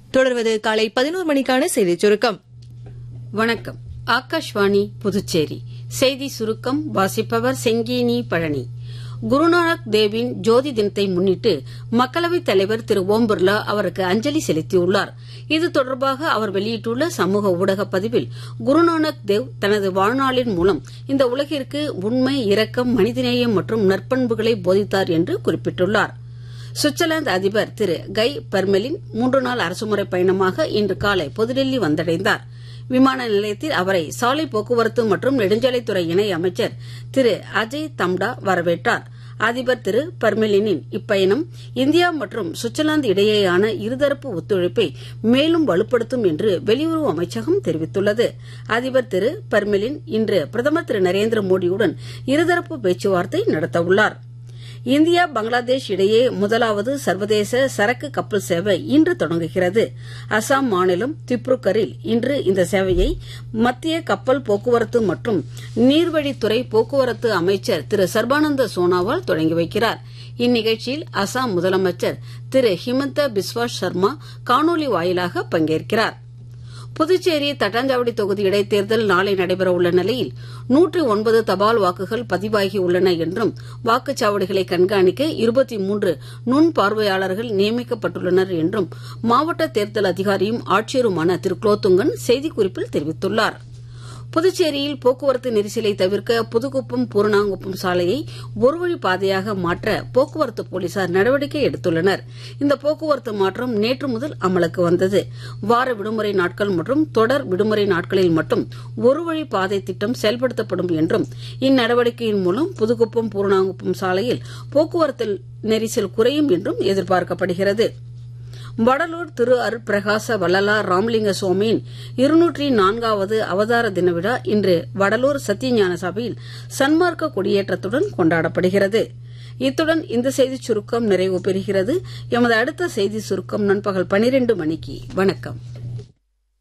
தொடர்வது காலை பதினோரு மணிக்கான செய்திச் சுருக்கம் வணக்கம் ஆகாஷ்வாணி புதுச்சேரி செய்தி சுருக்கம் வாசிப்பவர் செங்கேனி பழனி குருநானக் தேவின் ஜோதி தினத்தை முன்னிட்டு மக்களவைத் தலைவர் திரு ஓம் பிர்லா அவருக்கு அஞ்சலி செலுத்தியுள்ளார் இது தொடர்பாக அவர் வெளியிட்டுள்ள சமூக ஊடக பதிவில் குருநானக் தேவ் தனது வாழ்நாளின் மூலம் இந்த உலகிற்கு உண்மை இரக்கம் மனிதநேயம் மற்றும் நற்பண்புகளை போதித்தார் என்று குறிப்பிட்டுள்ளார் சுவிட்சர்லாந்து அதிபர் திரு கை பர்மெலின் மூன்று நாள் அரசுமுறை பயணமாக இன்று காலை புதுடெல்லி வந்தடைந்தார் விமான நிலையத்தில் அவரை சாலை போக்குவரத்து மற்றும் நெடுஞ்சாலைத்துறை இணை அமைச்சர் திரு அஜய் தம்டா வரவேற்றார் அதிபர் திரு பர்மெலினின் இப்பயணம் இந்தியா மற்றும் சுவிட்சர்லாந்து இடையேயான இருதரப்பு ஒத்துழைப்பை மேலும் வலுப்படுத்தும் என்று வெளியுறவு அமைச்சகம் தெரிவித்துள்ளது அதிபர் திரு பர்மெலின் இன்று பிரதமர் திரு நரேந்திர மோடியுடன் இருதரப்பு பேச்சுவார்த்தை நடத்தவுள்ளார் இந்தியா பங்களாதேஷ் இடையே முதலாவது சர்வதேச சரக்கு கப்பல் சேவை இன்று தொடங்குகிறது அசாம் மாநிலம் திப்ருகரில் இன்று இந்த சேவையை மத்திய கப்பல் போக்குவரத்து மற்றும் நீர்வழித்துறை போக்குவரத்து அமைச்சர் திரு சர்பானந்த சோனாவால் தொடங்கி வைக்கிறார் இந்நிகழ்ச்சியில் அசாம் முதலமைச்சர் திரு ஹிமந்த பிஸ்வா சர்மா காணொலி வாயிலாக பங்கேற்கிறார் புதுச்சேரி தட்டாஞ்சாவடி தொகுதி இடைத்தேர்தல் நாளை நடைபெறவுள்ள நிலையில் நூற்று ஒன்பது தபால் வாக்குகள் பதிவாகியுள்ளன என்றும் வாக்குச்சாவடிகளை கண்காணிக்க இருபத்தி மூன்று நுண் பார்வையாளர்கள் நியமிக்கப்பட்டுள்ளனர் என்றும் மாவட்ட தேர்தல் அதிகாரியும் ஆட்சியருமான திரு குலோத்துங்கன் செய்திக்குறிப்பில் தெரிவித்துள்ளார் புதுச்சேரியில் போக்குவரத்து நெரிசலை தவிர்க்க புதுக்குப்பம் பூரணாங்குப்பம் சாலையை ஒருவழி பாதையாக மாற்ற போக்குவரத்து போலீசார் நடவடிக்கை எடுத்துள்ளனர் இந்த போக்குவரத்து மாற்றம் நேற்று முதல் அமலுக்கு வந்தது வார விடுமுறை நாட்கள் மற்றும் தொடர் விடுமுறை நாட்களில் மட்டும் ஒருவழி பாதை திட்டம் செயல்படுத்தப்படும் என்றும் இந்நடவடிக்கையின் மூலம் புதுக்குப்பம் பூரணாங்குப்பம் சாலையில் போக்குவரத்து நெரிசல் குறையும் என்றும் எதிர்பார்க்கப்படுகிறது வடலூர் திரு அருட்பிரகாச வள்ளலார் ராமலிங்க சுவாமியின் இருநூற்றி நான்காவது அவதார தின விழா இன்று வடலூர் சத்தியஞான சபையில் சன்மார்க்க கொடியேற்றத்துடன் கொண்டாடப்படுகிறது இத்துடன் இந்த செய்திச் சுருக்கம் நிறைவு பெறுகிறது எமது அடுத்த செய்தி சுருக்கம் நண்பகல் பனிரெண்டு மணிக்கு வணக்கம்